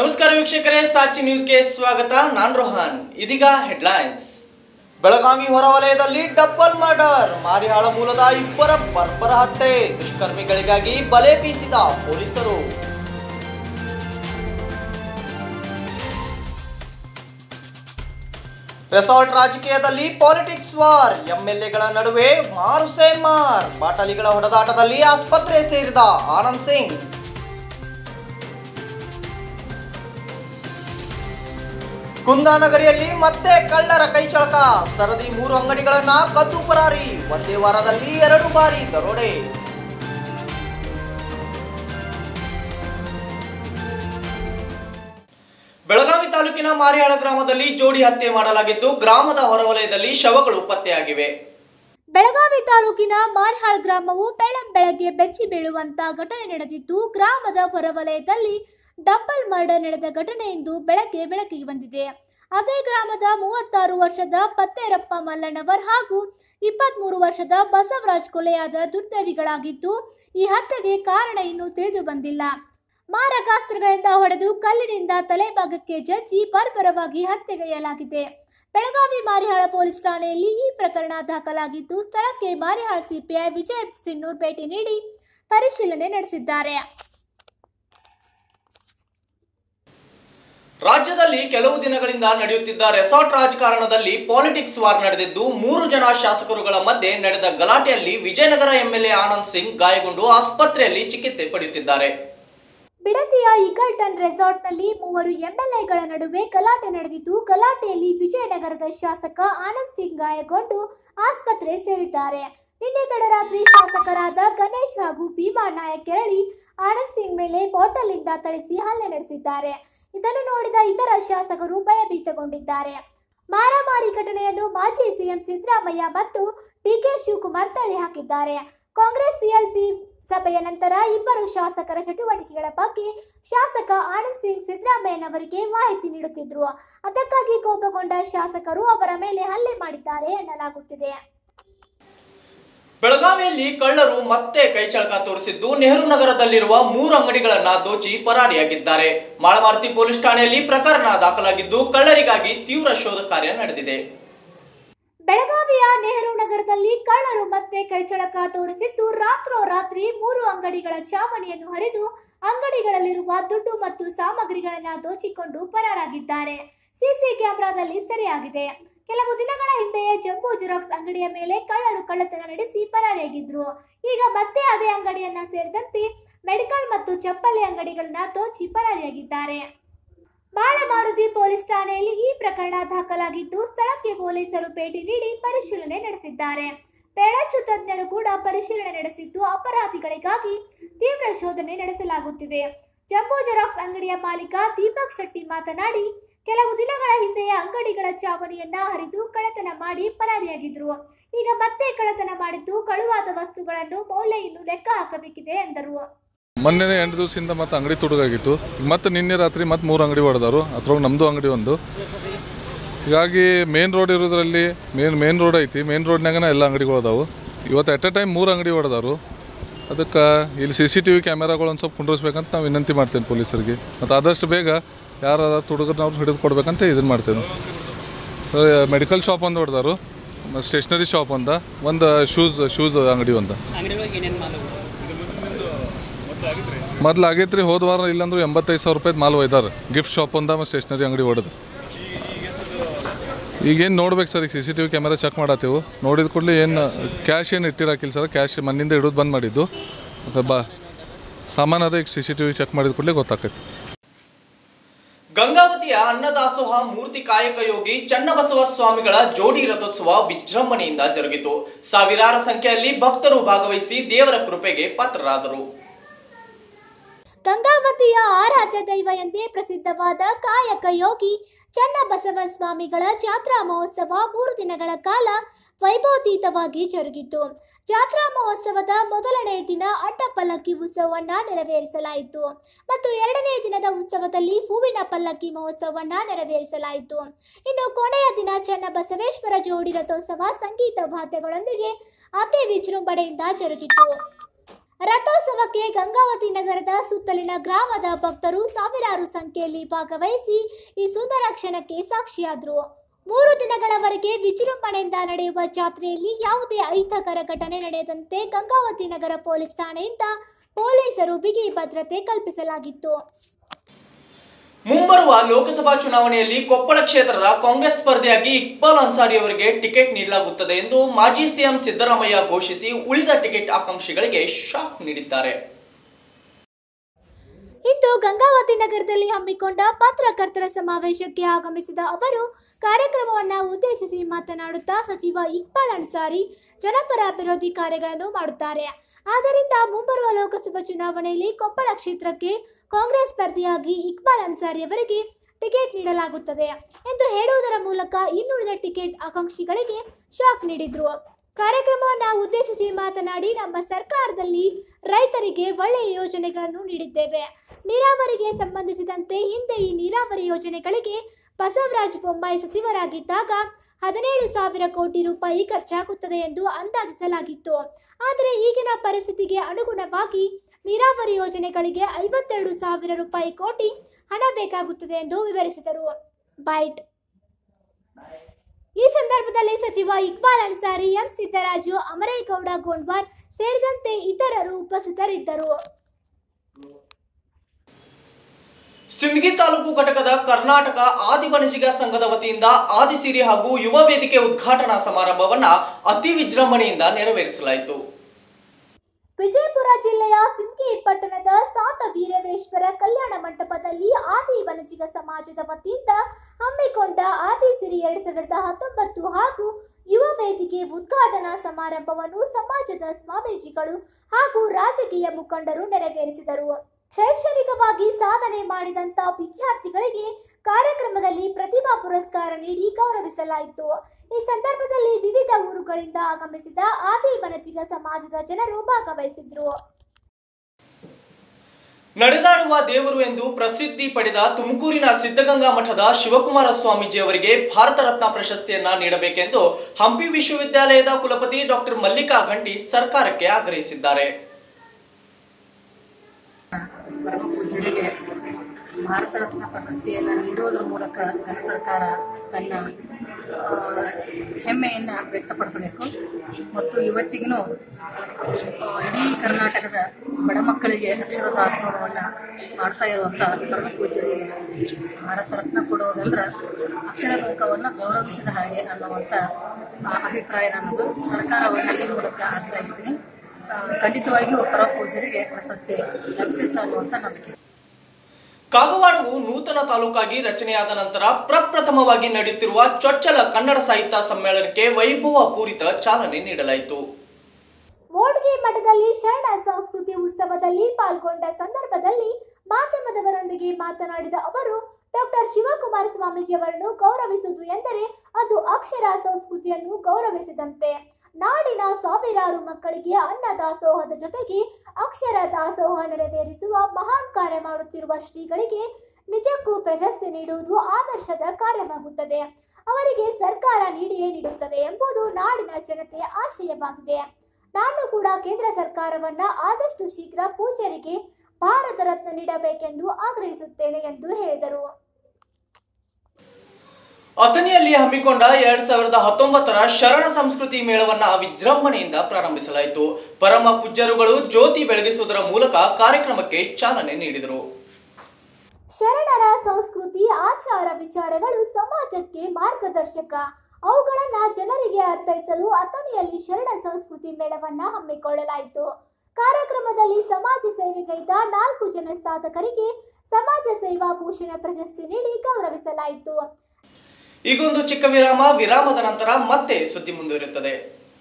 ನಮಸ್ಕಾರ ವೀಕ್ಷಕರೇ ಸಾಚಿ ನ್ಯೂಸ್ಗೆ ಸ್ವಾಗತ ನಾನ್ ರೋಹನ್ ಇದೀಗ ಹೆಡ್ಲೈನ್ಸ್ ಬೆಳಗಾವಿ ಹೊರವಲಯದಲ್ಲಿ ಡಬ್ಬಲ್ ಮರ್ಡರ್ ಮಾರಿಹಾಳ ಮೂಲದ ಇಬ್ಬರ ಬರ್ಬರ ಹತ್ಯೆ ದುಷ್ಕರ್ಮಿಗಳಿಗಾಗಿ ಬಲೆ ಬೀಸಿದ ಪೊಲೀಸರು ರೆಸಾರ್ಟ್ ರಾಜಕೀಯದಲ್ಲಿ ಪಾಲಿಟಿಕ್ಸ್ ವಾರ್ ಎಂಎಲ್ಎಗಳ ನಡುವೆ ಮಾರುಸೆ ಮಾರ್ ಬಾಟಲಿಗಳ ಹೊಡೆದಾಟದಲ್ಲಿ ಆಸ್ಪತ್ರೆ ಸೇರಿದ ಆನಂದ್ ಸಿಂಗ್ ಕುಂದಾನಗರಿಯಲ್ಲಿ ಮತ್ತೆ ಕಳ್ಳರ ಕೈಚಳಕ ಸರದಿ ಮೂರು ಅಂಗಡಿಗಳನ್ನ ಕದ್ದು ಪರಾರಿ ಒಂದೇ ವಾರದಲ್ಲಿ ಎರಡು ಬಾರಿ ದರೋಡೆ ಬೆಳಗಾವಿ ತಾಲೂಕಿನ ಮಾರಿಯಾಳ ಗ್ರಾಮದಲ್ಲಿ ಜೋಡಿ ಹತ್ಯೆ ಮಾಡಲಾಗಿದ್ದು ಗ್ರಾಮದ ಹೊರವಲಯದಲ್ಲಿ ಶವಗಳು ಪತ್ತೆಯಾಗಿವೆ ಬೆಳಗಾವಿ ತಾಲೂಕಿನ ಮಾರ್ಹಾಳ್ ಗ್ರಾಮವು ಬೆಳ್ಳಂ ಬೆಳಗ್ಗೆ ಬೆಚ್ಚಿ ಬೀಳುವಂತ ಘಟನೆ ನಡೆದಿದ್ದು ಗ್ರಾಮದ ಹೊರವಲಯದಲ್ಲಿ ಡಬ್ಬಲ್ ಮರ್ಡರ್ ನಡೆದ ಘಟನೆ ಇಂದು ಬೆಳಗ್ಗೆ ಬೆಳಕಿಗೆ ಬಂದಿದೆ ಅದೇ ಗ್ರಾಮದ ಮೂವತ್ತಾರು ವರ್ಷದ ಪತ್ತೇರಪ್ಪ ಮಲ್ಲಣ್ಣವರ್ ಹಾಗೂ ಇಪ್ಪತ್ಮೂರು ವರ್ಷದ ಬಸವರಾಜ್ ಕೊಲೆಯಾದ ದುರ್ದೈವಿಗಳಾಗಿದ್ದು ಈ ಹತ್ಯೆಗೆ ಕಾರಣ ಇನ್ನೂ ತಿಳಿದು ಬಂದಿಲ್ಲ ಮಾರಕಾಸ್ತ್ರಗಳಿಂದ ಹೊಡೆದು ಕಲ್ಲಿನಿಂದ ತಲೆಭಾಗಕ್ಕೆ ಜಜ್ಜಿ ಬರ್ಬರವಾಗಿ ಹತ್ಯೆಗೈಯಲಾಗಿದೆ ಬೆಳಗಾವಿ ಮಾರಿಹಾಳ ಪೊಲೀಸ್ ಠಾಣೆಯಲ್ಲಿ ಈ ಪ್ರಕರಣ ದಾಖಲಾಗಿದ್ದು ಸ್ಥಳಕ್ಕೆ ಮಾರಿಹಾಳ ಸಿಪಿಐ ವಿಜಯ್ ಸಿನ್ನೂರ್ ಭೇಟಿ ನೀಡಿ ಪರಿಶೀಲನೆ ನಡೆಸಿದ್ದಾರೆ ರಾಜ್ಯದಲ್ಲಿ ಕೆಲವು ದಿನಗಳಿಂದ ನಡೆಯುತ್ತಿದ್ದ ರೆಸಾರ್ಟ್ ರಾಜಕಾರಣದಲ್ಲಿ ಪಾಲಿಟಿಕ್ಸ್ ವಾರ್ ನಡೆದಿದ್ದು ಮೂರು ಜನ ಶಾಸಕರುಗಳ ಮಧ್ಯೆ ನಡೆದ ಗಲಾಟೆಯಲ್ಲಿ ವಿಜಯನಗರ ಎಂಎಲ್ಎ ಆನಂದ್ ಸಿಂಗ್ ಗಾಯಗೊಂಡು ಆಸ್ಪತ್ರೆಯಲ್ಲಿ ಚಿಕಿತ್ಸೆ ಪಡೆಯುತ್ತಿದ್ದಾರೆ ಬಿಡದಿಯ ಈಗಲ್ಟನ್ ರೆಸಾರ್ಟ್ನಲ್ಲಿ ಮೂವರು ಎಂಎಲ್ಎಗಳ ನಡುವೆ ಗಲಾಟೆ ನಡೆದಿದ್ದು ಗಲಾಟೆಯಲ್ಲಿ ವಿಜಯನಗರದ ಶಾಸಕ ಆನಂದ್ ಸಿಂಗ್ ಗಾಯಗೊಂಡು ಆಸ್ಪತ್ರೆ ಸೇರಿದ್ದಾರೆ ನಿನ್ನೆ ತಡರಾತ್ರಿ ಶಾಸಕರಾದ ಗಣೇಶ್ ಹಾಗೂ ಭೀಮಾ ನಾಯಕ್ ಕೆರಳಿ ಆನಂದ್ ಸಿಂಗ್ ಮೇಲೆ ಬಾಟಲ್ನಿಂದ ಥಳಿಸಿ ಹಲ್ಲೆ ನಡೆಸಿದ್ದಾರೆ ಇದನ್ನು ನೋಡಿದ ಇತರ ಶಾಸಕರು ಭಯಭೀತಗೊಂಡಿದ್ದಾರೆ ಮಾರಾಮಾರಿ ಘಟನೆಯನ್ನು ಮಾಜಿ ಸಿಎಂ ಸಿದ್ದರಾಮಯ್ಯ ಮತ್ತು ಡಿಕೆ ಶಿವಕುಮಾರ್ ತಳ್ಳಿ ಹಾಕಿದ್ದಾರೆ ಕಾಂಗ್ರೆಸ್ ಸಿಎಲ್ಸಿ ಸಭೆಯ ನಂತರ ಇಬ್ಬರು ಶಾಸಕರ ಚಟುವಟಿಕೆಗಳ ಬಗ್ಗೆ ಶಾಸಕ ಆನಂದ್ ಸಿಂಗ್ ಸಿದ್ದರಾಮಯ್ಯನವರಿಗೆ ಮಾಹಿತಿ ನೀಡುತ್ತಿದ್ರು ಅದಕ್ಕಾಗಿ ಕೋಪಗೊಂಡ ಶಾಸಕರು ಅವರ ಮೇಲೆ ಹಲ್ಲೆ ಮಾಡಿದ್ದಾರೆ ಎನ್ನಲಾಗುತ್ತಿದೆ ಬೆಳಗಾವಿಯಲ್ಲಿ ಕಳ್ಳರು ಮತ್ತೆ ಕೈಚಳಕ ತೋರಿಸಿದ್ದು ನೆಹರು ನಗರದಲ್ಲಿರುವ ಮೂರು ಅಂಗಡಿಗಳನ್ನ ದೋಚಿ ಪರಾರಿಯಾಗಿದ್ದಾರೆ ಮಾಳಮಾರುತಿ ಪೊಲೀಸ್ ಠಾಣೆಯಲ್ಲಿ ಪ್ರಕರಣ ದಾಖಲಾಗಿದ್ದು ಕಳ್ಳರಿಗಾಗಿ ತೀವ್ರ ಶೋಧ ಕಾರ್ಯ ನಡೆದಿದೆ ಬೆಳಗಾವಿಯ ನೆಹರು ನಗರದಲ್ಲಿ ಕಳ್ಳರು ಮತ್ತೆ ಕೈಚಳಕ ತೋರಿಸಿದ್ದು ರಾತ್ರೋರಾತ್ರಿ ಮೂರು ಅಂಗಡಿಗಳ ಚಾವಣಿಯನ್ನು ಹರಿದು ಅಂಗಡಿಗಳಲ್ಲಿರುವ ದುಡ್ಡು ಮತ್ತು ಸಾಮಗ್ರಿಗಳನ್ನ ದೋಚಿಕೊಂಡು ಪರಾರಾಗಿದ್ದಾರೆ ಸಿಸಿ ಕ್ಯಾಮೆರಾದಲ್ಲಿ ಸೆರೆಯಾಗಿದೆ ಕೆಲವು ದಿನಗಳ ಹಿಂದೆಯೇ ಜಂಬೂ ಜೆರಾಕ್ಸ್ ಅಂಗಡಿಯ ಮೇಲೆ ಕಳ್ಳರು ಕಳ್ಳತನ ನಡೆಸಿ ಪರಾರಿಯಾಗಿದ್ರು ಈಗ ಮತ್ತೆ ಅದೇ ಅಂಗಡಿಯನ್ನ ಸೇರಿದಂತೆ ಮೆಡಿಕಲ್ ಮತ್ತು ಚಪ್ಪಲಿ ಅಂಗಡಿಗಳನ್ನ ದೋಚಿ ಪರಾರಿಯಾಗಿದ್ದಾರೆ ಬಾಳಮಾರುತಿ ಪೊಲೀಸ್ ಠಾಣೆಯಲ್ಲಿ ಈ ಪ್ರಕರಣ ದಾಖಲಾಗಿದ್ದು ಸ್ಥಳಕ್ಕೆ ಪೊಲೀಸರು ಭೇಟಿ ನೀಡಿ ಪರಿಶೀಲನೆ ನಡೆಸಿದ್ದಾರೆ ಬೆಳಚು ತಜ್ಞರು ಕೂಡ ಪರಿಶೀಲನೆ ನಡೆಸಿದ್ದು ಅಪರಾಧಿಗಳಿಗಾಗಿ ತೀವ್ರ ಶೋಧನೆ ನಡೆಸಲಾಗುತ್ತಿದೆ ಜಂಬೋ ಜೆರಾಕ್ಸ್ ಅಂಗಡಿಯ ಮಾಲೀಕ ದೀಪಕ್ ಶೆಟ್ಟಿ ಮಾತನಾಡಿ ಕೆಲವು ದಿನಗಳ ಹಿಂದೆಯೇ ಅಂಗಡಿಗಳ ಚಾವಣಿಯನ್ನ ಹರಿದು ಕಳ್ಳತನ ಮಾಡಿ ಪರಾರಿಯಾಗಿದ್ರು ಈಗ ಮತ್ತೆ ಕಳ್ಳತನ ಮಾಡಿದ್ದು ಕಳುವಾದ ವಸ್ತುಗಳನ್ನು ಮೌಲ್ಯ ಇನ್ನು ಲೆಕ್ಕ ಹಾಕಬೇಕಿದೆ ಎಂದರು ಮೊನ್ನೆ ಎಂಟು ದಿವಸದಿಂದ ಮತ್ತೆ ಅಂಗಡಿ ತುಡುಗಾಗಿತ್ತು ಮತ್ತೆ ನಿನ್ನೆ ರಾತ್ರಿ ಮತ್ತೆ ಮೂರು ಅಂಗಡಿ ಹೊಡೆದಾರು ಅದ್ರೊಳಗೆ ನಮ್ಮದು ಅಂಗಡಿ ಒಂದು ಹೀಗಾಗಿ ಮೇನ್ ರೋಡ್ ಇರೋದ್ರಲ್ಲಿ ಮೇನ್ ಮೇನ್ ರೋಡ್ ಐತಿ ಮೇನ್ ರೋಡ್ನಾಗನ ಎಲ್ಲ ಅಂಗಡಿಗಳು ಅದಾವು ಇವತ್ತು ಎಟ್ ಎ ಟೈಮ್ ಮೂರು ಅಂಗಡಿ ಹೊಡೆದಾರು ಅದಕ್ಕೆ ಇಲ್ಲಿ ಸಿ ಸಿ ಟಿ ವಿ ಕ್ಯಾಮೆರಾಗಳು ಒಂದು ಸ್ವಲ್ಪ ಕುಂಡ್ರಿಸ್ಬೇಕಂತ ನಾವು ವಿನಂತಿ ಮಾಡ್ತೇನೆ ಪೊಲೀಸರಿಗೆ ಮತ್ತು ಆದಷ್ಟು ಬೇಗ ಯಾರು ತುಡುಗರ್ನವ್ರು ಹಿಡಿದು ಕೊಡ್ಬೇಕಂತ ಇದನ್ನು ಮಾಡ್ತೇನೆ ಸೊ ಮೆಡಿಕಲ್ ಶಾಪ್ ಒಂದು ಹೊಡೆದಾರು ಸ್ಟೇಷ್ನರಿ ಶಾಪ್ ಒಂದ ಒಂದು ಶೂಸ್ ಶೂಸ್ ಅಂಗಡಿ ಒಂದು ಮೊದ್ಲು ಆಗೈತೆ ರೀ ಹೋದ ವಾರ ಇಲ್ಲಾಂದ್ರೆ ಎಂಬತ್ತೈದು ಸಾವಿರ ರೂಪಾಯಿ ಮಾಲ್ ಒಯ್ದಾರ ಗಿಫ್ಟ್ ಶಾಪ್ ಒಂದ ಮತ್ತು ಸ್ಟೇಷ್ನರಿ ಅಂಗಡಿ ಹೊಡೆದು ಈಗೇನು ನೋಡ್ಬೇಕು ಸರ್ ಈಗ C C T V camera check ಮಾಡತ್ತೀವಿ ನೋಡಿದ ಕೂಡಲೇ ಏನು ಕ್ಯಾಶ್ ಏನು ಇಟ್ಟಿರಾಕಿಲ್ಲ ಸರ್ ಕ್ಯಾಶ್ ಮಣ್ಣಿಂದ ಇಡೋದು ಬಂದ್ ಮಾಡಿದ್ದು ಮತ್ತೆ ಬಾ ಸಾಮಾನು ಅದ ಈಗ C C T V check ಮಾಡಿದ ಕೂಡಲೇ ಗೊತ್ತಾಕೈತಿ ಗಂಗಾವತಿಯ ಅನ್ನದಾಸೋಹ ಮೂರ್ತಿ ಕಾಯಕ ಯೋಗಿ ಚನ್ನಬಸವ ಸ್ವಾಮಿಗಳ ಜೋಡಿ ರಥೋತ್ಸವ ವಿಜೃಂಭಣೆಯಿಂದ ಜರುಗಿತು ಸಾವಿರಾರು ಸಂಖ್ಯೆಯಲ್ಲಿ ಭಕ್ತರು ಭಾಗವಹಿಸಿ ದೇವರ ಕೃಪೆಗೆ ಪಾತ್ರರಾದರು ಗಂಗಾವತಿಯ ಆರಾಧ್ಯ ದೈವ ಎಂದೇ ಪ್ರಸಿದ್ಧವಾದ ಕಾಯಕ ಯೋಗಿ ಚನ್ನಬಸವ ಸ್ವಾಮಿಗಳ ಜಾತ್ರಾ ಮಹೋತ್ಸವ ಮೂರು ದಿನಗಳ ಕಾಲ ವೈಭವತೀತವಾಗಿ ಜರುಗಿತು ಜಾತ್ರಾ ಮಹೋತ್ಸವದ ಮೊದಲನೇ ದಿನ ಅಡ್ಡ ಪಲ್ಲಕ್ಕಿ ಉತ್ಸವವನ್ನ ನೆರವೇರಿಸಲಾಯಿತು ಮತ್ತು ಎರಡನೇ ದಿನದ ಉತ್ಸವದಲ್ಲಿ ಹೂವಿನ ಪಲ್ಲಕ್ಕಿ ಮಹೋತ್ಸವವನ್ನ ನೆರವೇರಿಸಲಾಯಿತು ಇನ್ನು ಕೊನೆಯ ದಿನ ಚನ್ನಬಸವೇಶ್ವರ ಜೋಡಿ ರಥೋತ್ಸವ ಸಂಗೀತ ವಾದ್ಯಗಳೊಂದಿಗೆ ಅತಿ ವಿಜೃಂಭಣೆಯಿಂದ ಜರುಗಿತು ರಥೋತ್ಸವಕ್ಕೆ ಗಂಗಾವತಿ ನಗರದ ಸುತ್ತಲಿನ ಗ್ರಾಮದ ಭಕ್ತರು ಸಾವಿರಾರು ಸಂಖ್ಯೆಯಲ್ಲಿ ಭಾಗವಹಿಸಿ ಈ ಸುಂದರ ಕ್ಷಣಕ್ಕೆ ಸಾಕ್ಷಿಯಾದರು ಮೂರು ದಿನಗಳವರೆಗೆ ವಿಜೃಂಭಣೆಯಿಂದ ನಡೆಯುವ ಜಾತ್ರೆಯಲ್ಲಿ ಯಾವುದೇ ಅಹಿತಕರ ಘಟನೆ ನಡೆಯದಂತೆ ಗಂಗಾವತಿ ನಗರ ಪೊಲೀಸ್ ಠಾಣೆಯಿಂದ ಪೊಲೀಸರು ಬಿಗಿ ಭದ್ರತೆ ಕಲ್ಪಿಸಲಾಗಿತ್ತು ಮುಂಬರುವ ಲೋಕಸಭಾ ಚುನಾವಣೆಯಲ್ಲಿ ಕೊಪ್ಪಳ ಕ್ಷೇತ್ರದ ಕಾಂಗ್ರೆಸ್ ಸ್ಪರ್ಧೆಯಾಗಿ ಇಕ್ಬಾಲ್ ಅನ್ಸಾರಿ ಅವರಿಗೆ ಟಿಕೆಟ್ ನೀಡಲಾಗುತ್ತದೆ ಎಂದು ಮಾಜಿ ಸಿಎಂ ಸಿದ್ದರಾಮಯ್ಯ ಘೋಷಿಸಿ ಉಳಿದ ಟಿಕೆಟ್ ಆಕಾಂಕ್ಷಿಗಳಿಗೆ ಶಾಕ್ ನೀಡಿದ್ದಾರೆ ಇಂದು ಗಂಗಾವತಿ ನಗರದಲ್ಲಿ ಹಮ್ಮಿಕೊಂಡ ಪತ್ರಕರ್ತರ ಸಮಾವೇಶಕ್ಕೆ ಆಗಮಿಸಿದ ಅವರು ಕಾರ್ಯಕ್ರಮವನ್ನು ಉದ್ದೇಶಿಸಿ ಮಾತನಾಡುತ್ತಾ ಸಚಿವ ಇಕ್ಬಾಲ್ ಅನ್ಸಾರಿ ಜನಪರ ವಿರೋಧಿ ಕಾರ್ಯಗಳನ್ನು ಮಾಡುತ್ತಾರೆ ಆದ್ದರಿಂದ ಮುಂಬರುವ ಲೋಕಸಭಾ ಚುನಾವಣೆಯಲ್ಲಿ ಕೊಪ್ಪಳ ಕ್ಷೇತ್ರಕ್ಕೆ ಕಾಂಗ್ರೆಸ್ ಸ್ಪರ್ಧಿಯಾಗಿ ಇಕ್ಬಾಲ್ ಅನ್ಸಾರಿ ಅವರಿಗೆ ಟಿಕೆಟ್ ನೀಡಲಾಗುತ್ತದೆ ಎಂದು ಹೇಳುವುದರ ಮೂಲಕ ಇನ್ನುಳಿದ ಟಿಕೆಟ್ ಆಕಾಂಕ್ಷಿಗಳಿಗೆ ಶಾಕ್ ನೀಡಿದ್ರು ಕಾರ್ಯಕ್ರಮವನ್ನು ಉದ್ದೇಶಿಸಿ ಮಾತನಾಡಿ ನಮ್ಮ ಸರ್ಕಾರದಲ್ಲಿ ರೈತರಿಗೆ ಒಳ್ಳೆಯ ಯೋಜನೆಗಳನ್ನು ನೀಡಿದ್ದೇವೆ ನೀರಾವರಿಗೆ ಸಂಬಂಧಿಸಿದಂತೆ ಹಿಂದೆ ಈ ನೀರಾವರಿ ಯೋಜನೆಗಳಿಗೆ ಬಸವರಾಜ ಬೊಮ್ಮಾಯಿ ಸಚಿವರಾಗಿದ್ದಾಗ ಹದಿನೇಳು ಸಾವಿರ ಕೋಟಿ ರೂಪಾಯಿ ಖರ್ಚಾಗುತ್ತದೆ ಎಂದು ಅಂದಾಜಿಸಲಾಗಿತ್ತು ಆದರೆ ಈಗಿನ ಪರಿಸ್ಥಿತಿಗೆ ಅನುಗುಣವಾಗಿ ನೀರಾವರಿ ಯೋಜನೆಗಳಿಗೆ ಐವತ್ತೆರಡು ಸಾವಿರ ರೂಪಾಯಿ ಕೋಟಿ ಹಣ ಬೇಕಾಗುತ್ತದೆ ಎಂದು ವಿವರಿಸಿದರು ಬೈಟ್ ಈ ಸಂದರ್ಭದಲ್ಲಿ ಸಚಿವ ಇಕ್ಬಾಲ್ ಅನ್ಸಾರಿ ಎಂ ಸಿದ್ದರಾಜು ಅಮರೇಗೌಡ ಗೋಂಡ್ವಾರ್ ಸೇರಿದಂತೆ ಇತರರು ಉಪಸ್ಥಿತರಿದ್ದರು ಸಿಂದಗಿ ತಾಲೂಕು ಘಟಕದ ಕರ್ನಾಟಕ ಆದಿವನಜಿಗ ಸಂಘದ ವತಿಯಿಂದ ಆದಿಸಿರಿ ಹಾಗೂ ಯುವ ವೇದಿಕೆ ಉದ್ಘಾಟನಾ ಸಮಾರಂಭವನ್ನ ಅತಿ ವಿಜೃಂಭಣೆಯಿಂದ ನೆರವೇರಿಸಲಾಯಿತು ವಿಜಯಪುರ ಜಿಲ್ಲೆಯ ಸಿಂದಗಿ ಪಟ್ಟಣದ ಸಾತ ವೀರವೇಶ್ವರ ಕಲ್ಯಾಣ ಮಂಟಪದಲ್ಲಿ ಆದಿ ವನಜಿಗ ಸಮಾಜದ ವತಿಯಿಂದ ಹಮ್ಮಿಕೊಂಡ ಆದಿ ಸಿರಿ ಎರಡ್ ಸಾವಿರದ ಹತ್ತೊಂಬತ್ತು ಹಾಗೂ ಯುವ ವೇದಿಕೆ ಉದ್ಘಾಟನಾ ಸಮಾರಂಭವನ್ನು ಸಮಾಜದ ಸ್ವಾಮೀಜಿಗಳು ಹಾಗೂ ರಾಜಕೀಯ ಮುಖಂಡರು ನೆರವೇರಿಸಿದರು ಶೈಕ್ಷಣಿಕವಾಗಿ ಸಾಧನೆ ಮಾಡಿದಂತ ವಿದ್ಯಾರ್ಥಿಗಳಿಗೆ ಕಾರ್ಯಕ್ರಮದಲ್ಲಿ ಪ್ರತಿಭಾ ಪುರಸ್ಕಾರ ನೀಡಿ ಗೌರವಿಸಲಾಯಿತು ಈ ಸಂದರ್ಭದಲ್ಲಿ ವಿವಿಧ ಊರುಗಳಿಂದ ಆಗಮಿಸಿದ ಆದಿ ವನಜಿಗ ಸಮಾಜದ ಜನರು ಭಾಗವಹಿಸಿದ್ರು ನಡೆದಾಡುವ ದೇವರು ಎಂದು ಪ್ರಸಿದ್ಧಿ ಪಡೆದ ತುಮಕೂರಿನ ಸಿದ್ಧಗಂಗಾ ಮಠದ ಶಿವಕುಮಾರ ಸ್ವಾಮೀಜಿ ಅವರಿಗೆ ಭಾರತ ರತ್ನ ಪ್ರಶಸ್ತಿಯನ್ನ ನೀಡಬೇಕೆಂದು ಹಂಪಿ ವಿಶ್ವವಿದ್ಯಾಲಯದ ಕುಲಪತಿ ಡಾಕ್ಟರ್ ಮಲ್ಲಿಕಾ ಘಂಟಿ ಸರ್ಕಾರಕ್ಕೆ ಆಗ್ರಹಿಸಿದ್ದಾರೆ ಪರಮ ಪೂಜ್ಯರಿಗೆ ಭಾರತ ರತ್ನ ಪ್ರಶಸ್ತಿಯನ್ನು ನೀಡುವುದರ ಮೂಲಕ ಘನ ಸರ್ಕಾರ ತನ್ನ ಆ, ಹೆಮ್ಮೆಯನ್ನು ವ್ಯಕ್ತಪಡಿಸಬೇಕು ಮತ್ತು ಇವತ್ತಿಗೂ ಇಡೀ ಕರ್ನಾಟಕದ ಬಡ ಮಕ್ಕಳಿಗೆ ಅಕ್ಷರ ದಾಸೋಹವನ್ನು ಮಾಡ್ತಾ ಇರುವಂಥ ಪರಮ ಪೂಜ್ಯರಿಗೆ ಭಾರತ ರತ್ನ ಕೊಡುವುದಂದ್ರೆ ಅಕ್ಷರ ಲೋಕವನ್ನು ಗೌರವಿಸಿದ ಹಾಗೆ ಅನ್ನುವಂಥ ಆ, ಅಭಿಪ್ರಾಯ ನನ್ನದು ಸರ್ಕಾರವನ್ನು ಈ ಮೂಲಕ ಆಗ್ರಹಿಸ್ತೀನಿ ಆ, ಖಂಡಿತವಾಗಿಯೂ ಪರಮ ಪೂಜ್ಯರಿಗೆ ಪ್ರಶಸ್ತಿ ಲಭಿಸುತ್ತೆ ಅನ್ನುವಂಥ ನಂಬಿಕೆ ಕಾಗವಾಡವು ನೂತನ ತಾಲೂಕಾಗಿ ರಚನೆಯಾದ ನಂತರ ಪ್ರಪ್ರಥಮವಾಗಿ ನಡೆಯುತ್ತಿರುವ ಚೊಚ್ಚಲ ಕನ್ನಡ ಸಾಹಿತ್ಯ ಸಮ್ಮೇಳನಕ್ಕೆ ವೈಭವ ಪೂರಿತ ಚಾಲನೆ ನೀಡಲಾಯಿತು ಮೋಡ್ಗೆ ಮಠದಲ್ಲಿ ಶರಣ ಸಂಸ್ಕೃತಿ ಉತ್ಸವದಲ್ಲಿ ಪಾಲ್ಗೊಂಡ ಸಂದರ್ಭದಲ್ಲಿ ಮಾಧ್ಯಮದವರೊಂದಿಗೆ ಮಾತನಾಡಿದ ಅವರು ಡಾಕ್ಟರ್ ಶಿವಕುಮಾರ ಸ್ವಾಮೀಜಿ ಅವರನ್ನು ಗೌರವಿಸುವುದು ಎಂದರೆ ಅದು ಅಕ್ಷರ ಸಂಸ್ಕೃತಿಯನ್ನು ಗೌರವಿಸಿದಂತೆ ನಾಡಿನ ಸಾವಿರಾರು ಮಕ್ಕಳಿಗೆ ಅನ್ನ ದಾಸೋಹದ ಜೊತೆಗೆ ಅಕ್ಷರ ದಾಸೋಹ ನೆರವೇರಿಸುವ ಮಹಾನ್ ಕಾರ್ಯ ಮಾಡುತ್ತಿರುವ ಶ್ರೀಗಳಿಗೆ ನಿಜಕ್ಕೂ ಪ್ರಶಸ್ತಿ ನೀಡುವುದು ಆದರ್ಶದ ಕಾರ್ಯವಾಗುತ್ತದೆ ಅವರಿಗೆ ಸರ್ಕಾರ ನೀಡಿಯೇ ನೀಡುತ್ತದೆ ಎಂಬುದು ನಾಡಿನ ಜನತೆಯ ಆಶಯವಾಗಿದೆ ನಾನು ಕೂಡ ಕೇಂದ್ರ ಸರ್ಕಾರವನ್ನ ಆದಷ್ಟು ಶೀಘ್ರ ಪೂಜ್ಯರಿಗೆ ಭಾರತ ರತ್ನ ನೀಡಬೇಕೆಂದು ಆಗ್ರಹಿಸುತ್ತೇನೆ ಎಂದು ಹೇಳಿದರು ಅಥಣಿಯಲ್ಲಿ ಹಮ್ಮಿಕೊಂಡ ಎರಡ್ ಸಾವಿರದ ಹತ್ತೊಂಬತ್ತರ ಶರಣ ಸಂಸ್ಕೃತಿ ಮೇಳವನ್ನ ವಿಜೃಂಭಣೆಯಿಂದ ಪ್ರಾರಂಭಿಸಲಾಯಿತು ಪರಮ ಪೂಜ್ಯರುಗಳು ಜ್ಯೋತಿ ಬೆಳಗಿಸುವುದರ ಮೂಲಕ ಕಾರ್ಯಕ್ರಮಕ್ಕೆ ಚಾಲನೆ ನೀಡಿದರು ಶರಣರ ಸಂಸ್ಕೃತಿ ಆಚಾರ ವಿಚಾರಗಳು ಸಮಾಜಕ್ಕೆ ಮಾರ್ಗದರ್ಶಕ ಅವುಗಳನ್ನ ಜನರಿಗೆ ಅರ್ಥೈಸಲು ಅಥಣಿಯಲ್ಲಿ ಶರಣ ಸಂಸ್ಕೃತಿ ಮೇಳವನ್ನ ಹಮ್ಮಿಕೊಳ್ಳಲಾಯಿತು ಕಾರ್ಯಕ್ರಮದಲ್ಲಿ ಸಮಾಜ ಸೇವೆಗೈದ ನಾಲ್ಕು ಜನ ಸಾಧಕರಿಗೆ ಸಮಾಜ ಸೇವಾ ಭೂಷಣ ಪ್ರಶಸ್ತಿ ನೀಡಿ ಗೌರವಿಸಲಾಯಿತು ಈಗೊಂದು ಚಿಕ್ಕ ವಿರಾಮ ವಿರಾಮದ ನಂತರ ಮತ್ತೆ ಸುದ್ದಿ ಮುಂದುವರಿಯುತ್ತದೆ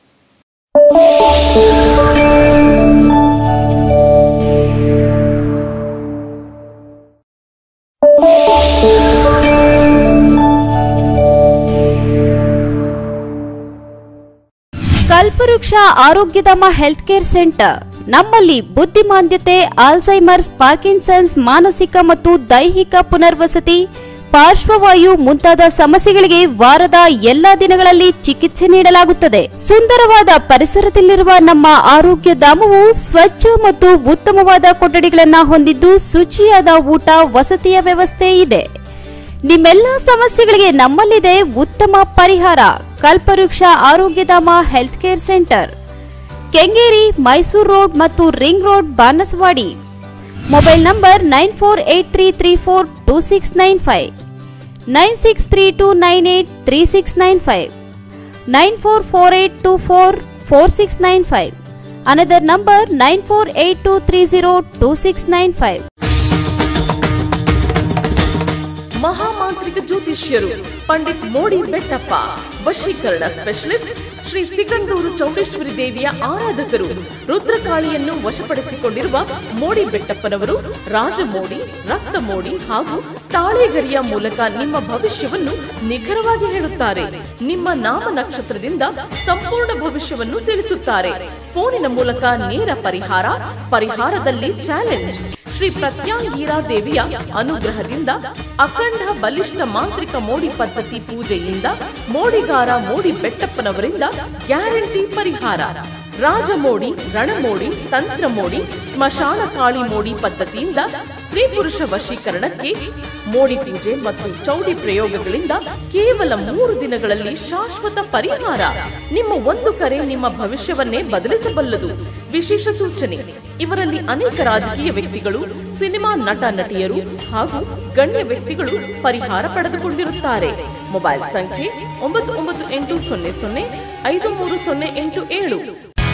ಕಲ್ಪವೃಕ್ಷ ಆರೋಗ್ಯಧಾಮ ಹೆಲ್ತ್ ಕೇರ್ ಸೆಂಟರ್ ನಮ್ಮಲ್ಲಿ ಬುದ್ಧಿಮಾಂದ್ಯತೆ ಆಲ್ಝೈಮರ್ಸ್ ಪಾರ್ಕಿನ್ಸನ್ಸ್ ಮಾನಸಿಕ ಮತ್ತು ದೈಹಿಕ ಪುನರ್ವಸತಿ ಪಾರ್ಶ್ವವಾಯು ಮುಂತಾದ ಸಮಸ್ಯೆಗಳಿಗೆ ವಾರದ ಎಲ್ಲಾ ದಿನಗಳಲ್ಲಿ ಚಿಕಿತ್ಸೆ ನೀಡಲಾಗುತ್ತದೆ ಸುಂದರವಾದ ಪರಿಸರದಲ್ಲಿರುವ ನಮ್ಮ ಆರೋಗ್ಯ ಧಾಮವು ಸ್ವಚ್ಛ ಮತ್ತು ಉತ್ತಮವಾದ ಕೊಠಡಿಗಳನ್ನ ಹೊಂದಿದ್ದು ಶುಚಿಯಾದ ಊಟ ವಸತಿಯ ವ್ಯವಸ್ಥೆ ಇದೆ ನಿಮ್ಮೆಲ್ಲ ಸಮಸ್ಯೆಗಳಿಗೆ ನಮ್ಮಲ್ಲಿದೆ ಉತ್ತಮ ಪರಿಹಾರ Kalpavriksha Arogyadhama health care centre Kengeri Mysuru road ಮತ್ತು ring road Banaswadi mobile number nine four eight three three four two six nine five nine six three two nine eight three six nine five nine four four eight two four four six nine five another number nine four eight two three zero two six nine five ಮಹಾಮಾಂತ್ರಿಕ ಜ್ಯೋತಿಷ್ಯರು ಪಂಡಿತ್ ಮೋಡಿ ಬೆಟ್ಟಪ್ಪ ವಶೀಕರಣ specialist Shri Sigandur Chowdeshwari ದೇವಿಯ ಆರಾಧಕರು ರುದ್ರಕಾಳಿಯನ್ನು ವಶಪಡಿಸಿಕೊಂಡಿರುವ ಮೋಡಿ ಬೆಟ್ಟಪ್ಪನವರು ರಾಜಮೋಡಿ ರಕ್ತ ಮೋಡಿ ಹಾಗೂ ತಾಳೆಗರಿಯ ಮೂಲಕ ನಿಮ್ಮ ಭವಿಷ್ಯವನ್ನು ನಿಖರವಾಗಿ ಹೇಳುತ್ತಾರೆ ನಿಮ್ಮ ನಾಮ ನಕ್ಷತ್ರದಿಂದ ಸಂಪೂರ್ಣ ಭವಿಷ್ಯವನ್ನು ತಿಳಿಸುತ್ತಾರೆ ಫೋನಿನ ಮೂಲಕ ನೇರ ಪರಿಹಾರ ಪರಿಹಾರದಲ್ಲಿ ಚಾಲೆಂಜ್ ಶ್ರೀ ಪ್ರತ್ಯಾಂಗೀರಾ ದೇವಿಯ ಅನುಗ್ರಹದಿಂದ ಅಖಂಡ ಬಲಿಷ್ಠ ಮಾಂತ್ರಿಕ ಮೋಡಿ ಪದ್ಧತಿ ಪೂಜೆಯಿಂದ ಮೋಡಿಗಾರ ಮೋಡಿ ಬೆಟ್ಟಪ್ಪನವರಿಂದ ಗ್ಯಾರಂಟಿ ಪರಿಹಾರ ರಾಜಮೋಡಿ ರಣಮೋಡಿ ತಂತ್ರ ಮೋಡಿ ಸ್ಮಶಾನ ಕಾಳಿ ಮೋಡಿ ಪದ್ಧತಿಯಿಂದ ಸ್ತ್ರೀ ಪುರುಷ ವಶೀಕರಣಕ್ಕೆ ಮೋಡಿ ಪೂಜೆ ಮತ್ತು ಚೌಡಿ ಪ್ರಯೋಗಗಳಿಂದ ಕೇವಲ ಮೂರು ದಿನಗಳಲ್ಲಿ ಶಾಶ್ವತ ಪರಿಹಾರ ನಿಮ್ಮ ಒಂದು ಕರೆ ನಿಮ್ಮ ಭವಿಷ್ಯವನ್ನೇ ಬದಲಿಸಬಲ್ಲದು ವಿಶೇಷ ಸೂಚನೆ ಇವರಲ್ಲಿ ಅನೇಕ ರಾಜಕೀಯ ವ್ಯಕ್ತಿಗಳು ಸಿನಿಮಾ ನಟ ನಟಿಯರು ಹಾಗೂ ಗಣ್ಯ ವ್ಯಕ್ತಿಗಳು ಪರಿಹಾರ ಪಡೆದುಕೊಂಡಿರುತ್ತಾರೆ ಮೊಬೈಲ್ ಸಂಖ್ಯೆ ಒಂಬತ್ತು ಒಂಬತ್ತು ಎಂಟು ಸೊನ್ನೆ ಸೊನ್ನೆ ಐದು ಮೂರು ಸೊನ್ನೆ ಎಂಟು ಏಳು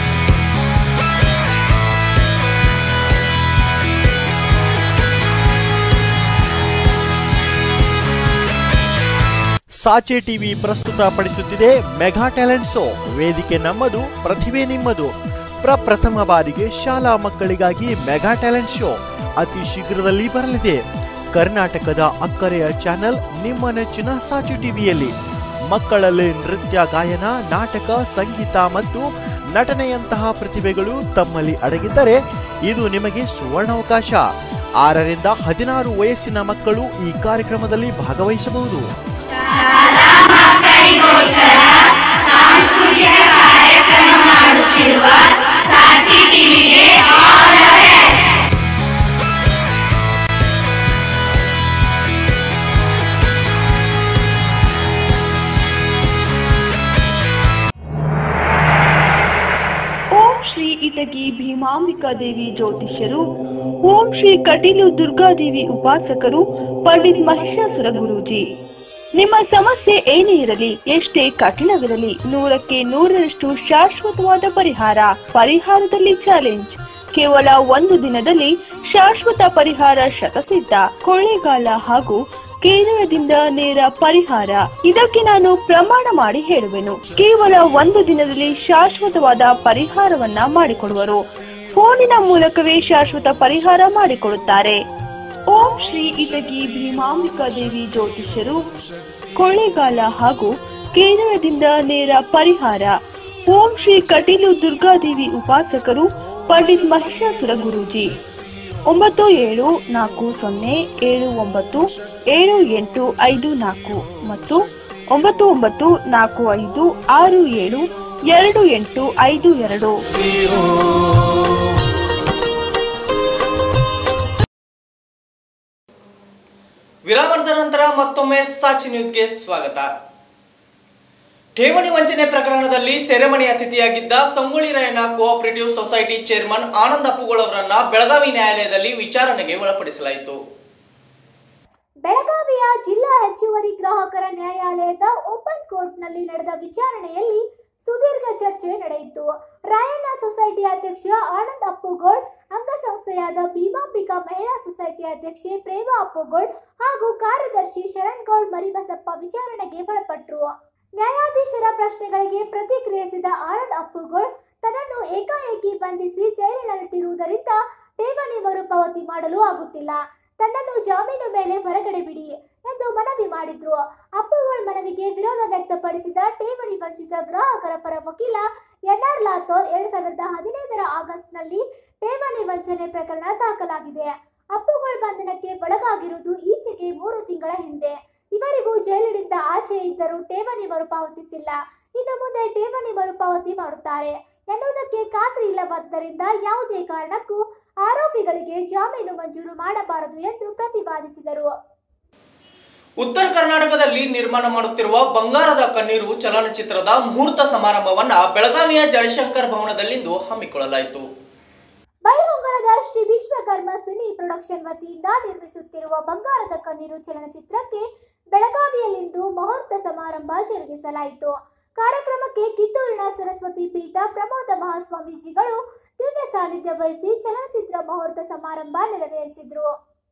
ಸಾಚೆ ಟಿವಿ ಪ್ರಸ್ತುತಪಡಿಸುತ್ತಿದೆ ಮೆಗಾ ಟ್ಯಾಲೆಂಟ್ ಶೋ ವೇದಿಕೆ ನಮ್ಮದು ಪ್ರತಿಭೆ ನಿಮ್ಮದು ಪ್ರಪ್ರಥಮ ಬಾರಿಗೆ ಶಾಲಾ ಮಕ್ಕಳಿಗಾಗಿ ಮೆಗಾ ಟ್ಯಾಲೆಂಟ್ ಶೋ ಅತಿ ಶೀಘ್ರದಲ್ಲಿ ಬರಲಿದೆ ಕರ್ನಾಟಕದ ಅಕ್ಕರೆಯ ಚಾನೆಲ್ ನಿಮ್ಮ ನೆಚ್ಚಿನ ಸಾಚೆ ಟಿವಿಯಲ್ಲಿ ಮಕ್ಕಳಲ್ಲಿ ನೃತ್ಯ ಗಾಯನ ನಾಟಕ ಸಂಗೀತ ಮತ್ತು ನಟನೆಯಂತಹ ಪ್ರತಿಭೆಗಳು ತಮ್ಮಲ್ಲಿ ಅಡಗಿದ್ದರೆ ಇದು ನಿಮಗೆ ಸುವರ್ಣಾವಕಾಶ ಆರರಿಂದ ಹದಿನಾರು ವಯಸ್ಸಿನ ಮಕ್ಕಳು ಈ ಕಾರ್ಯಕ್ರಮದಲ್ಲಿ ಭಾಗವಹಿಸಬಹುದು ಓಂ ಶ್ರೀ ಇಟಗಿ ಭೀಮಾಂಬಿಕಾ ದೇವಿ ಜ್ಯೋತಿಷ್ಯರು ಓಂ ಶ್ರೀ ಕಟೀಲು ದುರ್ಗಾದೇವಿ ಉಪಾಸಕರು ಪಂಡಿತ್ ಮಹಿಷಾಸುರ ಗುರೂಜಿ ನಿಮ್ಮ ಸಮಸ್ಯೆ ಏನೇ ಇರಲಿ ಎಷ್ಟೇ ಕಠಿಣವಿರಲಿ ನೂರಕ್ಕೆ ನೂರರಷ್ಟು ಶಾಶ್ವತವಾದ ಪರಿಹಾರ ಪರಿಹಾರದಲ್ಲಿ ಚಾಲೆಂಜ್ ಕೇವಲ ಒಂದು ದಿನದಲ್ಲಿ ಶಾಶ್ವತ ಪರಿಹಾರ ಶತಸಿದ್ಧ ಕೊಳ್ಳೇಗಾಲ ಹಾಗೂ ಕೇರಳದಿಂದ ನೇರ ಪರಿಹಾರ ಇದಕ್ಕೆ ನಾನು ಪ್ರಮಾಣ ಮಾಡಿ ಹೇಳುವೆನು ಕೇವಲ ಒಂದು ದಿನದಲ್ಲಿ ಶಾಶ್ವತವಾದ ಪರಿಹಾರವನ್ನ ಮಾಡಿಕೊಡುವರು ಫೋನಿನ ಮೂಲಕವೇ ಶಾಶ್ವತ ಪರಿಹಾರ ಮಾಡಿಕೊಡುತ್ತಾರೆ ಓಂ ಶ್ರೀ ಇಟಗಿ ಭೀಮಾಂಬಿಕಾ ದೇವಿ ಜ್ಯೋತಿಷ್ಯರು ಕೊಳ್ಳೇಗಾಲ ಹಾಗೂ ಕೇರಳದಿಂದ ನೇರ ಪರಿಹಾರ ಓಂ ಶ್ರೀ ಕಟೀಲು ದುರ್ಗಾದೇವಿ ಉಪಾಸಕರು ಪಂಡಿತ್ ಮಹಿಷಾಸುರ ಗುರೂಜಿ ಒಂಬತ್ತು ಏಳು ನಾಲ್ಕು ಸೊನ್ನೆ ಏಳು ಒಂಬತ್ತು ಏಳು ಎಂಟು ಐದು ನಾಲ್ಕು ಮತ್ತು ಒಂಬತ್ತು ಒಂಬತ್ತು ನಾಲ್ಕು ಐದು ಆರು ಏಳು ಎರಡು ಎಂಟು ಐದು ಎರಡು ವಿರಾಮದ ನಂತರ ಮತ್ತೊಮ್ಮೆ ಸಾಚಿ ನ್ಯೂಸ್ಗೆ ಸ್ವಾಗತ ಠೇವಣಿ ವಂಚನೆ ಪ್ರಕರಣದಲ್ಲಿ ಸೆರೆಮನೆ ಅತಿಥಿಯಾಗಿದ್ದ Sangolli Rayanna cooperative society chairman Anand Appugol ಅವರನ್ನ ಬೆಳಗಾವಿ ನ್ಯಾಯಾಲಯದಲ್ಲಿ ವಿಚಾರಣೆಗೆ ಒಳಪಡಿಸಲಾಯಿತು ಬೆಳಗಾವಿಯ ಜಿಲ್ಲಾ ಹೆಚ್ಚುವರಿ ಗ್ರಾಹಕರ ನ್ಯಾಯಾಲಯದ ಓಪನ್ ಕೋರ್ಟ್ನಲ್ಲಿ ನಡೆದ ವಿಚಾರಣೆಯಲ್ಲಿ ಸುದೀರ್ಘ ಚರ್ಚೆ ನಡೆಯಿತು ರಾಯಣ್ಣ ಸೊಸೈಟಿ ಅಧ್ಯಕ್ಷ ಆನಂದ್ ಅಪ್ಪುಗೋಳ್ ಅಂಗಸಂಸ್ಥೆಯಾದ ಭೀಮಾಂಬಿಕಾ ಮಹಿಳಾ ಸೊಸೈಟಿ ಅಧ್ಯಕ್ಷೆ ಪ್ರೇಮಾ ಅಪ್ಪುಗೋಳ್ ಹಾಗೂ ಕಾರ್ಯದರ್ಶಿ ಶರಣ್ ಗೌಡ್ ಮರಿಬಸಪ್ಪ ವಿಚಾರಣೆಗೆ ಒಳಪಟ್ಟರು ನ್ಯಾಯಾಧೀಶರ ಪ್ರಶ್ನೆಗಳಿಗೆ ಪ್ರತಿಕ್ರಿಯಿಸಿದ ಆನಂದ್ ಅಪ್ಪುಗೋಳ್ ತನ್ನನ್ನು ಏಕಾಏಕಿ ಬಂಧಿಸಿ ಜೈಲಿನಲ್ಲಿಟ್ಟಿರುವುದರಿಂದ ಠೇವಣಿ ಮರುಪಾವತಿ ಮಾಡಲು ಆಗುತ್ತಿಲ್ಲ ತನ್ನನ್ನು ಜಾಮೀನು ಮೇಲೆ ಹೊರಗಡೆ ಬಿಡಿ ಎಂದು ಮನವಿ ಮಾಡಿದ್ರು ಅಪ್ಪುಗೋಳ್ ಮನವಿಗೆ ವಿರೋಧ ವ್ಯಕ್ತಪಡಿಸಿದ ಠೇವಣಿ ವಂಚಿತ ಗ್ರಾಹಕರ ಪರ ವಕೀಲ ಎನ್ಆರ್ ಲಾಥೋರ್ ಎರಡ್ ಸಾವಿರದ ಹದಿನೈದರ ಆಗಸ್ಟ್ನಲ್ಲಿ ಠೇವಣಿ ವಂಚನೆ ಪ್ರಕರಣ ದಾಖಲಾಗಿದೆ ಅಪ್ಪುಗೋಳ್ ಬಂಧನಕ್ಕೆ ಒಳಗಾಗಿರುವುದು ಈಚೆಗೆ ಮೂರು ತಿಂಗಳ ವರ್ಷಗಳ ಹಿಂದೆ ಇವರಿಗೂ ಜೈಲಿನಿಂದ ಆಚೆ ಇದ್ದರೂ ಠೇವಣಿ ಮರುಪಾವತಿಸಿಲ್ಲ ಇನ್ನು ಮುಂದೆ ಠೇವಣಿ ಮರುಪಾವತಿ ಮಾಡುತ್ತಾರೆ ಎನ್ನುವುದಕ್ಕೆ ಖಾತ್ರಿ ಇಲ್ಲವಾದ್ದರಿಂದ ಯಾವುದೇ ಕಾರಣಕ್ಕೂ ಆರೋಪಿಗಳಿಗೆ ಜಾಮೀನು ಮಂಜೂರು ಮಾಡಬಾರದು ಎಂದು ಪ್ರತಿಪಾದಿಸಿದರು ಉತ್ತರ ಕರ್ನಾಟಕದಲ್ಲಿ ನಿರ್ಮಾಣ ಮಾಡುತ್ತಿರುವ ಬಂಗಾರದ ಕಣ್ಣೀರು ಚಲನಚಿತ್ರದ ಮುಹೂರ್ತ ಸಮಾರಂಭವನ್ನ ಬೆಳಗಾವಿಯ ಜಯಶಂಕರ್ ಭವನದಲ್ಲಿಂದು ಹಮ್ಮಿಕೊಳ್ಳಲಾಯಿತು ಬೈಲಹೊಂಗಲದ ಶ್ರೀ ವಿಶ್ವಕರ್ಮ ಸಿನಿ ಪ್ರೊಡಕ್ಷನ್ ವತಿಯಿಂದ ನಿರ್ಮಿಸುತ್ತಿರುವ ಬಂಗಾರದ ಕಣ್ಣೀರು ಚಲನಚಿತ್ರಕ್ಕೆ ಬೆಳಗಾವಿಯಲ್ಲಿಂದು ಮುಹೂರ್ತ ಸಮಾರಂಭ ಜರುಗಿಸಲಾಯಿತು ಕಾರ್ಯಕ್ರಮಕ್ಕೆ ಕಿತ್ತೂರಿನ ಸರಸ್ವತಿ ಪೀಠ ಪ್ರಮೋದ ಮಹಾಸ್ವಾಮೀಜಿಗಳು ದಿವ್ಯ ಸಾನ್ನಿಧ್ಯ ವಹಿಸಿ ಚಲನಚಿತ್ರ ಮುಹೂರ್ತ ಸಮಾರಂಭ ನೆರವೇರಿಸಿದ್ರು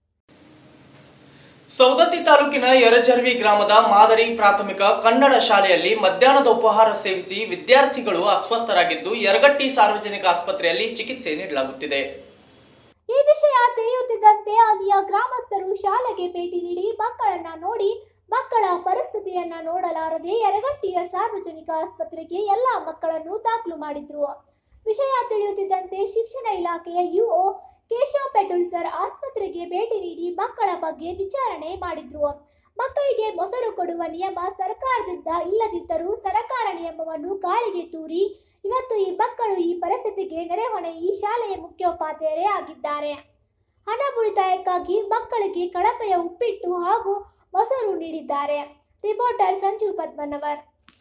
ಸೌದತ್ತಿ ತಾಲೂಕಿನ ಯರಜರ್ವಿ ಗ್ರಾಮದ ಮಾದರಿ ಪ್ರಾಥಮಿಕ ಕನ್ನಡ ಶಾಲೆಯಲ್ಲಿ ಮಧ್ಯಾಹ್ನದ ಉಪಹಾರ ಸೇವಿಸಿ ವಿದ್ಯಾರ್ಥಿಗಳು ಅಸ್ವಸ್ಥರಾಗಿದ್ದು ಯರಗಟ್ಟಿ ಸಾರ್ವಜನಿಕ ಆಸ್ಪತ್ರೆಯಲ್ಲಿ ಚಿಕಿತ್ಸೆ ನೀಡಲಾಗುತ್ತಿದೆ ಈ ವಿಷಯ ತಿಳಿಯುತ್ತಿದ್ದಂತೆ ಅಲ್ಲಿಯ ಗ್ರಾಮಸ್ಥರು ಶಾಲೆಗೆ ಭೇಟಿ ನೀಡಿ ಮಕ್ಕಳನ್ನ ನೋಡಿ ಮಕ್ಕಳ ಪರಿಸ್ಥಿತಿಯನ್ನ ನೋಡಲಾರದೆ ಯರಗಟ್ಟಿಯ ಸಾರ್ವಜನಿಕ ಆಸ್ಪತ್ರೆಗೆ ಎಲ್ಲ ಮಕ್ಕಳನ್ನು ದಾಖಲು ಮಾಡಿದ್ರು ವಿಷಯ ತಿಳಿಯುತ್ತಿದ್ದಂತೆ ಶಿಕ್ಷಣ ಇಲಾಖೆಯ ಯುಒ ಕೇಶವ್ ಪೆಟುಲ್ ಸರ್ ಆಸ್ಪತ್ರೆಗೆ ಭೇಟಿ ನೀಡಿ ಮಕ್ಕಳ ಬಗ್ಗೆ ವಿಚಾರಣೆ ಮಾಡಿದ್ರು ಮಕ್ಕಳಿಗೆ ಮೊಸರು ಕೊಡುವ ನಿಯಮ ಸರ್ಕಾರದಿಂದ ಇಲ್ಲದಿದ್ದರೂ ಸರ್ಕಾರ ನಿಯಮವನ್ನು ಗಾಳಿಗೆ ತೂರಿ ಇವತ್ತು ಈ ಮಕ್ಕಳು ಈ ಪರಿಸ್ಥಿತಿಗೆ ನೆರೆಹೊಣೆ ಈ ಶಾಲೆಯ ಮುಖ್ಯೋಪಾಧ್ಯಾಯರೇ ಆಗಿದ್ದಾರೆ ಹಣ ಉಳಿತಾಯಕ್ಕಾಗಿ ಮಕ್ಕಳಿಗೆ ಕಳಪೆಯ ಉಪ್ಪಿಟ್ಟು ಹಾಗೂ ಮೊಸರು ನೀಡಿದ್ದಾರೆ ರಿಪೋರ್ಟರ್ ಸಂಜೀವ್ ಪದ್ಮನವರ್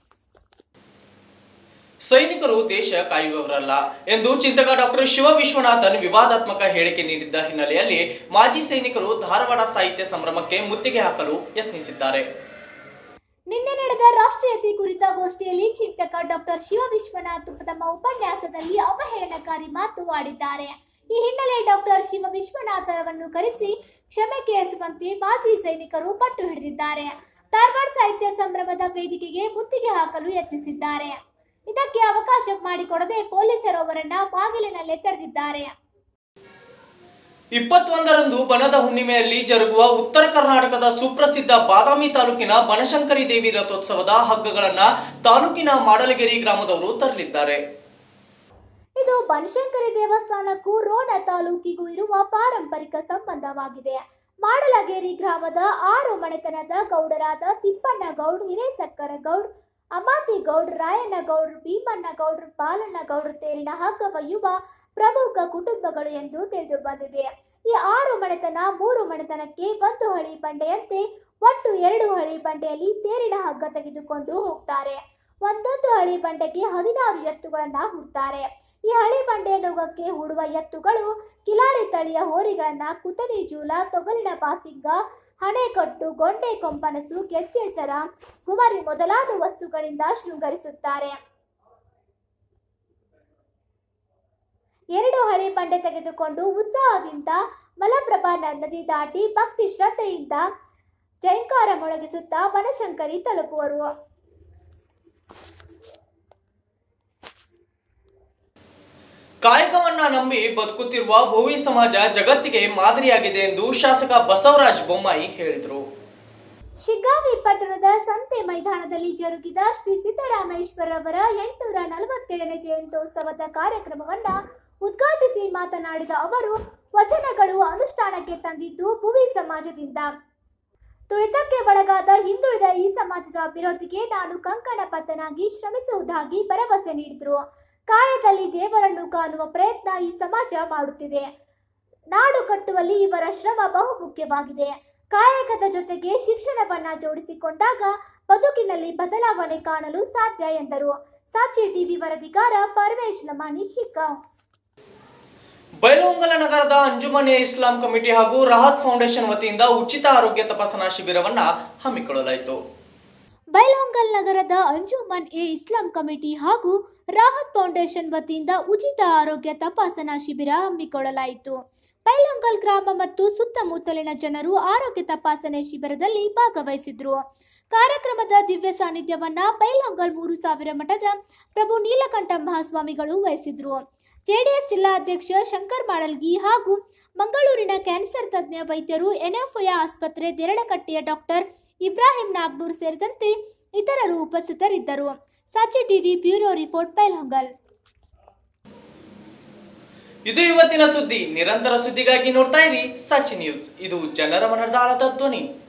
ಸೈನಿಕರು ದೇಶ ಕಾಯುವವರಲ್ಲ ಎಂದು ಚಿಂತಕ ಡಾಕ್ಟರ್ ಶಿವ ವಿಶ್ವನಾಥನ್ ವಿವಾದಾತ್ಮಕ ಹೇಳಿಕೆ ನೀಡಿದ್ದ ಹಿನ್ನೆಲೆಯಲ್ಲಿ ಮಾಜಿ ಸೈನಿಕರು ಧಾರವಾಡ ಸಾಹಿತ್ಯ ಸಂಭ್ರಮಕ್ಕೆ ಮುತ್ತಿಗೆ ಹಾಕಲು ಯತ್ನಿಸಿದ್ದಾರೆ ನಿನ್ನೆ ನಡೆದ ರಾಷ್ಟ್ರೀಯತೆ ಕುರಿತ ಗೋಷ್ಠಿಯಲ್ಲಿ ಚಿಂತಕ ಡಾಕ್ಟರ್ ಶಿವ ವಿಶ್ವನಾಥ್ ತಮ್ಮ ಉಪನ್ಯಾಸದಲ್ಲಿ ಅವಹೇಳನಕಾರಿ ಮಾತು ಆಡಿದ್ದಾರೆ ಈ ಹಿನ್ನೆಲೆ ಡಾಕ್ಟರ್ ಶಿವ ವಿಶ್ವನಾಥರವನ್ನು ಕರೆಸಿ ಕ್ಷಮೆ ಕೇಳಿಸುವಂತೆ ಮಾಜಿ ಸೈನಿಕರು ಪಟ್ಟು ಹಿಡಿದಿದ್ದಾರೆ ಧಾರವಾಡ ಸಾಹಿತ್ಯ ಸಂಭ್ರಮದ ವೇದಿಕೆಗೆ ಮುತ್ತಿಗೆ ಹಾಕಲು ಯತ್ನಿಸಿದ್ದಾರೆ ಇದಕ್ಕೆ ಅವಕಾಶ ಮಾಡಿಕೊಡದೆ ಪೊಲೀಸರು ಅವರನ್ನ ಬಾಗಿಲಿನಲ್ಲೇ ತೆರೆದಿದ್ದಾರೆ ಇಪ್ಪತ್ತೊಂದರಂದು ಬನದ ಹುಣ್ಣಿಮೆಯಲ್ಲಿ ಜರುಗುವ ಉತ್ತರ ಕರ್ನಾಟಕದ ಸುಪ್ರಸಿದ್ಧ ಬಾದಾಮಿ ತಾಲೂಕಿನ ಬನಶಂಕರಿ ದೇವಿ ರಥೋತ್ಸವದ ಹಗ್ಗಗಳನ್ನ ತಾಲೂಕಿನ ಮಾಡಲಗಿರಿ ಗ್ರಾಮದವರು ತರಲಿದ್ದಾರೆ ಇದು ಬನಶಂಕರಿ ದೇವಸ್ಥಾನಕ್ಕೂ ರೋಣ ತಾಲೂಕಿಗೂ ಇರುವ ಪಾರಂಪರಿಕ ಸಂಬಂಧವಾಗಿದೆ ಮಾಡಲಗೇರಿ ಗ್ರಾಮದ ಆರು ಮನೆತನದ ಗೌಡರಾದ ತಿಪ್ಪಣ್ಣ ಗೌಡ್ ಹಿರೇಸಕ್ಕರ ಗೌಡ್ ಅಮಾತಿ ಗೌಡ್ ರಾಯಣ್ಣ ಗೌಡ್ರು ಭೀಮಣ್ಣ ಗೌಡ್ರು ಬಾಲಣ್ಣ ಗೌಡ್ರು ತೇರಿನ ಹಗ್ಗ ಒಯ್ಯುವ ಪ್ರಮುಖ ಕುಟುಂಬಗಳು ಎಂದು ತಿಳಿದು ಬಂದಿದೆ ಈ ಆರು ಮನೆತನ ಮೂರು ಮನೆತನಕ್ಕೆ ಒಂದು ಹಳಿ ಬಂಡೆಯಂತೆ ಒಟ್ಟು ಎರಡು ಹಳಿ ಬಂಡೆಯಲ್ಲಿ ತೇರಿನ ಹಗ್ಗ ತೆಗೆದುಕೊಂಡು ಹೋಗ್ತಾರೆ ಒಂದೊಂದು ಹಳಿ ಬಂಡೆಗೆ ಹದಿನಾರು ಎತ್ತುಗಳನ್ನ ಹೂಡ್ತಾರೆ ಈ ಹಳಿ ಬಂಡೆಯ ನೊಗಕ್ಕೆ ಹೂಡುವ ಎತ್ತುಗಳು ಕಿಲಾರಿ ತಳಿಯ ಹೋರಿಗಳನ್ನ ಕುತನಿ ಜೂಲ ತೊಗಲಿನ ಬಾಸಿಂಗ ಹಣೆಕಟ್ಟು ಗೊಂಡೆ ಕೊಂಪನಸು ಗೆಜ್ಜೆ ಸರ ಗುಮರಿ ಮೊದಲಾದ ವಸ್ತುಗಳಿಂದ ಶೃಂಗರಿಸುತ್ತಾರೆ ಎರಡು ಹಳಿ ಬಂಡೆ ತೆಗೆದುಕೊಂಡು ಉತ್ಸಾಹದಿಂದ ಮಲಪ್ರಭಾ ನದಿ ದಾಟಿ ಭಕ್ತಿ ಶ್ರದ್ಧೆಯಿಂದ ಜೈಂಕಾರ ಮೊಳಗಿಸುತ್ತಾ ಬನಶಂಕರಿ ತಲುಪುವರು ಕಾಯಕವನ್ನ ನಂಬಿ ಬದುಕುತ್ತಿರುವ ಭೋವಿ ಸಮಾಜ ಜಗತ್ತಿಗೆ ಮಾದರಿಯಾಗಿದೆ ಎಂದು ಶಾಸಕ ಬಸವರಾಜ ಬೊಮ್ಮಾಯಿ ಹೇಳಿದರು ಶಿಗ್ಗಾವಿ ಪಟ್ಟಣದ ಸಂತೆ ಮೈದಾನದಲ್ಲಿ ಜರುಗಿದ ಶ್ರೀ ಸಿದ್ದರಾಮೇಶ್ವರವರ ಎಂಟುನೂರ ನಲವತ್ತೇಳನೇ ಜಯಂತ್ಯೋತ್ಸವದ ಕಾರ್ಯಕ್ರಮವನ್ನ ಉದ್ಘಾಟಿಸಿ ಮಾತನಾಡಿದ ಅವರು ವಚನಗಳು ಅನುಷ್ಠಾನಕ್ಕೆ ತಂದಿದ್ದು ಭುವಿ ಸಮಾಜದಿಂದ ತುಳಿತಕ್ಕೆ ಒಳಗಾದ ಹಿಂದುಳಿದ ಈ ಸಮಾಜದ ಅಭಿವೃದ್ಧಿಗೆ ನಾನು ಕಂಕಣ ಬದ್ಧನಾಗಿ ಶ್ರಮಿಸುವುದಾಗಿ ಭರವಸೆ ನೀಡಿದರು ಕಾಯದಲ್ಲಿ ದೇವರನ್ನು ಕಾಣುವ ಪ್ರಯತ್ನ ಈ ಸಮಾಜ ಮಾಡುತ್ತಿದೆ ನಾಡು ಕಟ್ಟುವಲ್ಲಿ ಇವರ ಶ್ರಮ ಬಹುಮುಖ್ಯವಾಗಿದೆ ಕಾಯಕದ ಜೊತೆಗೆ ಶಿಕ್ಷಣವನ್ನ ಜೋಡಿಸಿಕೊಂಡಾಗ ಬದುಕಿನಲ್ಲಿ ಬದಲಾವಣೆ ಕಾಣಲು ಸಾಧ್ಯ ಎಂದರು ಸಾಕ್ಷಿ ಟಿವಿ ವರದಿಗಾರ ಪರಮೇಶ್ ಲಮಾನಿ ಶಿಗ್ಗಾಂವ್ ಬೈಲಹೊಂಗಲ ನಗರದ ಅಂಜುಮನೆ ಇಸ್ಲಾಂ ಕಮಿಟಿ ಹಾಗೂ ರಾಹತ್ ಫೌಂಡೇಶನ್ ವತಿಯಿಂದ ಉಚಿತ ಆರೋಗ್ಯ ತಪಾಸಣಾ ಶಿಬಿರವನ್ನ ಹಮ್ಮಿಕೊಳ್ಳಲಾಯಿತು ಬೈಲ್ಹೊಂಗಲ್ ನಗರದ ಅಂಜುಮನ್ ಎ ಇಸ್ಲಾಂ ಕಮಿಟಿ ಹಾಗೂ ರಾಹತ್ ಫೌಂಡೇಶನ್ ವತಿಯಿಂದ ಉಚಿತ ಆರೋಗ್ಯ ತಪಾಸಣಾ ಶಿಬಿರ ಹಮ್ಮಿಕೊಳ್ಳಲಾಯಿತು ಬೈಲ್ಹೊಂಗಲ್ ಗ್ರಾಮ ಮತ್ತು ಸುತ್ತಮುತ್ತಲಿನ ಜನರು ಆರೋಗ್ಯ ತಪಾಸಣೆ ಶಿಬಿರದಲ್ಲಿ ಭಾಗವಹಿಸಿದ್ರು ಕಾರ್ಯಕ್ರಮದ ದಿವ್ಯ ಸಾನ್ನಿಧ್ಯವನ್ನ ಬೈಲ್ಹೊಂಗಲ್ ಮೂರು ಸಾವಿರ ಮಠದ ಪ್ರಭು ನೀಲಕಂಠ ಮಹಾಸ್ವಾಮಿಗಳು ವಹಿಸಿದ್ರು ಜೆಡಿಎಸ್ ಜಿಲ್ಲಾಧ್ಯಕ್ಷ ಶಂಕರ್ ಮಾಡಲ್ಗಿ ಹಾಗೂ ಮಂಗಳೂರಿನ ಕ್ಯಾನ್ಸರ್ ತಜ್ಞ ವೈದ್ಯರು ಎನ್ಎಫ್ಒಯ ಆಸ್ಪತ್ರೆ ದೇರಳಕಟ್ಟೆಯ ಡಾಕ್ಟರ್ ಇಬ್ರಾಹಿಂ ನಾಗ್ನೂರ್ ಸೇರಿದಂತೆ ಇತರರು ಉಪಸ್ಥಿತರಿದ್ದರು ಸಾಚಿ ಟಿವಿ ಬ್ಯೂರೋ ರಿಪೋರ್ಟ್ ಬೈಲ್ಹೊಂಗಲ್ ಇದು ಇವತ್ತಿನ ಸುದ್ದಿ ನಿರಂತರ ಸುದ್ದಿಗಾಗಿ ನೋಡ್ತಾ ಇರಿ ಸಚಿ ನ್ಯೂಸ್ ಇದು ಜನರ ಮನದಾಳದ ಧ್ವನಿ